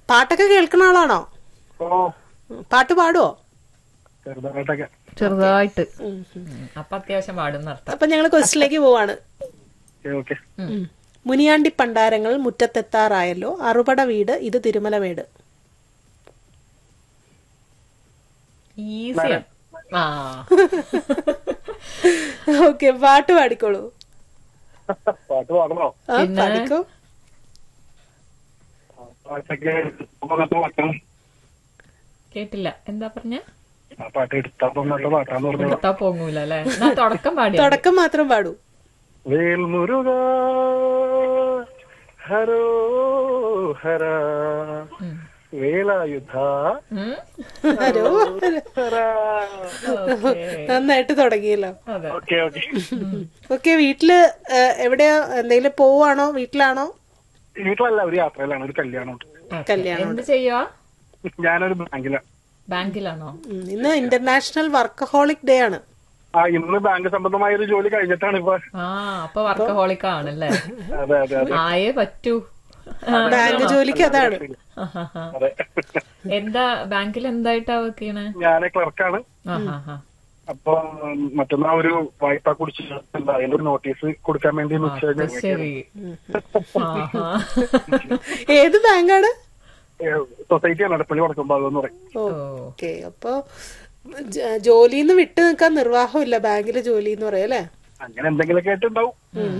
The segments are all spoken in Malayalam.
പാട്ടൊക്കെ കേൾക്കുന്ന ആളാണോ ഓ ഉം, പാട്ട് പാടുവോ ചെറുതായിട്ടൊക്കെ ചെറുതായിട്ട് ഉം. ഉം. അപ്പൊ അത്യാവശ്യം പാടുന്ന അർത്ഥം അപ്പൊ ഞങ്ങൾ ക്വസ്റ്റിലേക്ക് പോവാണ് ഓക്കെ ഉം. മുനിയാണ്ടി പണ്ടാരങ്ങൾ മുറ്റത്തെത്താറായല്ലോ അറുപട വീട് ഇത് തിരുമലമേട് ഈസിയാണ് ആ ഓക്കെ പാട്ട് പാടിക്കോളൂ പാട്ട് പാടണോ ആ, പിന്നെ? പാടിക്കോ പാട്ടൊക്കെ എടുത്തപ്പോ പാട്ടാണ് കേട്ടില്ല എന്താ പറഞ്ഞ ആ പാട്ട് എടുത്തപ്പോ നല്ല പാട്ടാന്ന് പറഞ്ഞു എടുത്താ പോങ്ങൂല അല്ലെ എന്നാ തുടക്കം പാടി തുടക്കം മാത്രം പാടൂ വേൽമുരുക ഹരോ ഹര വേലായുധ ഹലോ ഹര നന്നായിട്ട് തുടങ്ങിയല്ലോ അതെ ഓക്കെ ഓക്കെ ഓക്കെ വീട്ടില് ഏ, എവിടെയാ എന്തെങ്കിലും പോവാണോ വീട്ടിലാണോ വീട്ടിലല്ല ഒരു യാത്രയിലാണ് ഒരു കല്യാണം കല്യാണം എന്ത് ചെയ്യുവാ ഞാനൊരു ബാങ്കിലാണ് ബാങ്കിലാണോ ഉം, ഇന്ന് ഇന്റർനാഷണൽ വർക്കഹോളിക് ഡേ ആണ് ആ ഇന്ന് ബാങ്ക് സംബന്ധമായ ഒരു ജോലി കഴിഞ്ഞിട്ടാണ് ഇപ്പൊ ആ അപ്പൊ വർക്കഹോളിക് ആണല്ലേ അതെ അതെ അതെ ആയേ പറ്റൂ ബാങ്ക് ജോലിക്ക് അതാണ് ആഹാഹാ. അതെ എന്താ ബാങ്കിൽ എന്തായിട്ടാ വർക്ക് ചെയ്യണേ ഞാൻ ക്ലർക്കാണ് ആഹാഹാ. അപ്പൊ മറ്റന്നാ ഒരു വായ്പ കുടിച്ച് എന്താ അതിന്റെ ഒരു നോട്ടീസ് കൊടുക്കാൻ വേണ്ടി ഒന്ന് ഉച്ച അത് കഴിഞ്ഞ് ശരി ആഹാ. ഏത് ബാങ്കാണ് സൊസൈറ്റി ആണ് അടുപ്പള്ളി കൊടുക്കുമ്പോ അതെന്ന് പറയും ഓ ഓക്കെ അപ്പൊ ജ- ജോലിന്ന് വിട്ടു നിൽക്കാൻ നിർവാഹമില്ല ബാങ്കിലെ ജോലി എന്ന് പറയാം അല്ലേ അങ്ങനെ എന്തെങ്കിലുമൊക്കെ ആയിട്ടുണ്ടാവും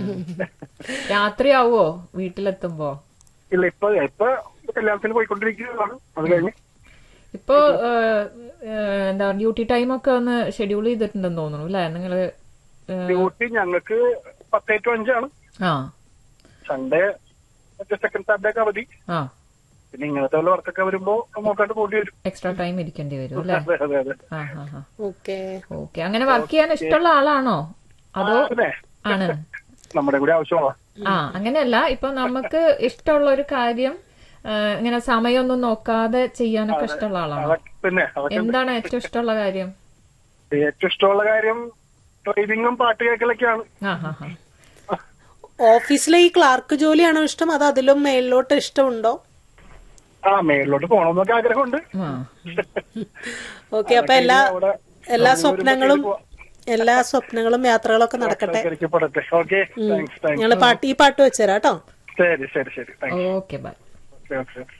രാത്രിയാവോ വീട്ടിലെത്തുമ്പോ ഇല്ല ഇപ്പൊ ഇപ്പൊ കല്യാണത്തിന് പോയിക്കൊണ്ടിരിക്കുന്നതാണ് അത് കഴിഞ്ഞ് ഇപ്പൊ ഏഹ്, ഏഹ്, എന്താ ഡ്യൂട്ടി ടൈം ഒക്കെ ഒന്ന് ഷെഡ്യൂൾ ചെയ്തിട്ടുണ്ടെന്ന് തോന്നുന്നു അല്ലെ നിങ്ങള് ഏഹ്, ഡ്യൂട്ടി ഞങ്ങൾക്ക് പത്തേ ടു അഞ്ചാണ് ആ സൺഡേ മറ്റേ സെക്കൻഡ് സാറ്റർഡേ ഒക്കെ അവധി ആ പിന്നെ ഇങ്ങനത്തെ വല്ല വർക്കൊക്കെ വരുമ്പോ നോക്കാണ്ട് പോണ്ടി വരും എക്സ്ട്രാ ടൈം ഇരിക്കേണ്ടി വരും അല്ലെ അതെ അതെ അതെ ആ ഹാ ഹാ ഓക്കെ ഓക്കെ അങ്ങനെ വർക്ക് ചെയ്യാൻ ഇഷ്ടമുള്ള ആളാണോ അതോ അതെ ആണ് നമ്മുടെ കൂടി ആവശ്യമാണ് ആ അങ്ങനെയല്ല ഇപ്പൊ നമുക്ക് ഇഷ്ടമുള്ള ഒരു കാര്യം ആ, ഇങ്ങനെ സമയമൊന്നും നോക്കാതെ ചെയ്യാനൊക്കെ ഇഷ്ടമുള്ള ആളാണോ അതൊക്കെ പിന്നെ അതൊക്കെ എന്താണ് ഏറ്റവും ഇഷ്ടമുള്ള കാര്യം ഏറ്റവും ഇഷ്ടമുള്ള കാര്യം ഡ്രൈവിങ്ങും പാട്ട് കേൾക്കലൊക്കെയാണ് ആ ഹാ ഹാ ഓഫീസിലെ ഈ ക്ലാർക്ക് ജോലിയാണോ ഇഷ്ടം അത് അതിലും മേളിലോട്ട് ഇഷ്ടമുണ്ടോ ആ മേളിലോട്ട് പോകണമെന്നൊക്കെ ആഗ്രഹമുണ്ട് ആ ഓക്കെ അപ്പൊ എല്ലാ അവിടെ എല്ലാ സ്വപ്നങ്ങളും എല്ലാ സ്വപ്നങ്ങളും യാത്രകളൊക്കെ നടക്കട്ടെ കരിക്കപ്പെടട്ടെ ഓക്കെ താങ്ക്സ് താങ്ക്സ് ഞങ്ങള് പാട്ട് ഈ പാട്ട് വെച്ചുതരാം കേട്ടോ ശരി ശരി ശരി thanks okay bye okay okay